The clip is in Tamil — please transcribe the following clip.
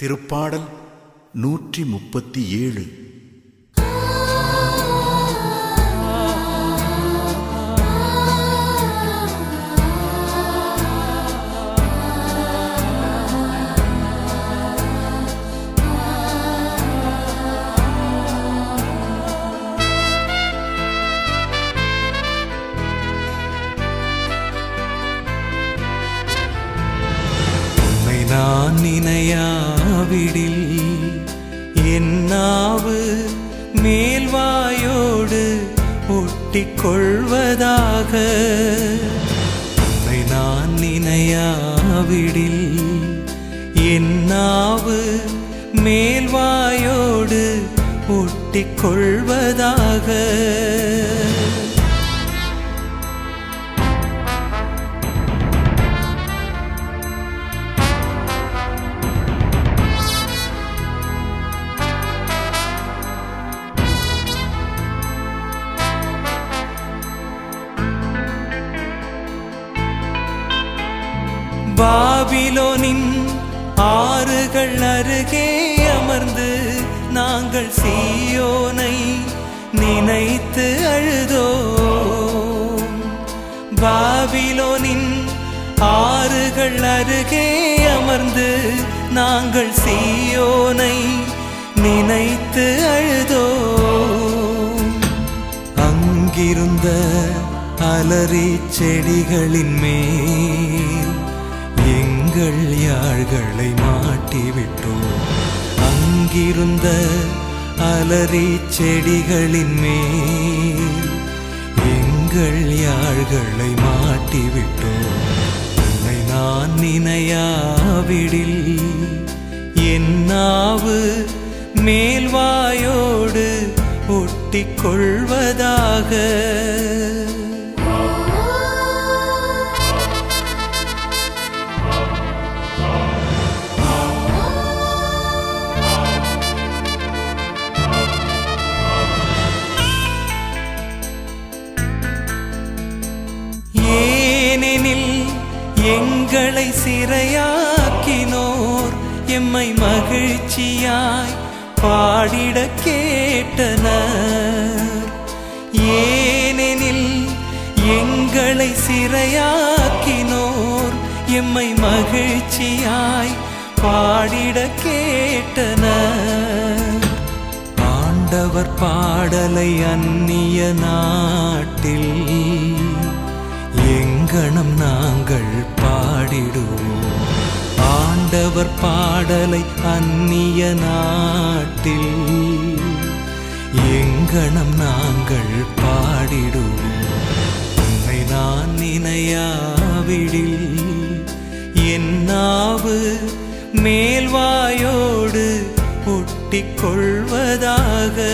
திருப்பாடல் நூற்றி முப்பத்தி ஏழு உன்னை நான் நினையாவிடில் என் நாவு மேல்வாயோடு ஒட்டிக் கொள்வதாக உன்னை நான் நினையாவிடில் என் நாவு மேல்வாயோடு ஒட்டிக் கொள்வதாக பாபிலோனின் ஆறுகள் அருகே அமர்ந்து நாங்கள் சீயோனை நினைத்து அழுதோம் பாபிலோனின் ஆறுகள் அருகே அமர்ந்து நாங்கள் சீயோனை நினைத்து அழுதோம் அங்கிருந்த அலரி செடிகளின் மேல் எங்கள் யாழ்களை மாட்டிவிட்டோம் அங்கிருந்த அலரி செடிகளின் மேல் எங்கள் யாழ்களை மாட்டிவிட்டோம் உன்னை நான் நினையாவிடில் என் நாவு மேல்வாயோடு ஒட்டிக் கொள்வதாக ஏனெனில் எங்களை சிறையாக்கினோர் எம்மை மகிழ்ச்சியாய் பாடிட கேட்டனர் ஏனெனில் எங்களை சிறையாக்கினோர் எம்மை மகிழ்ச்சியாய் பாடிட கேட்டனர் ஆண்டவர் பாடலை அந்நிய நாட்டில் எங்கனம் நாங்கள் பாடிடுவோம் ஆண்டவர் பாடலை அந்நிய நாட்டில் எங்கனம் நாங்கள் பாடிடுவோம் உன்னை நான் நினையாவிடில் என் நாவு மேல்வாயோடு ஒட்டிக் கொள்வதாக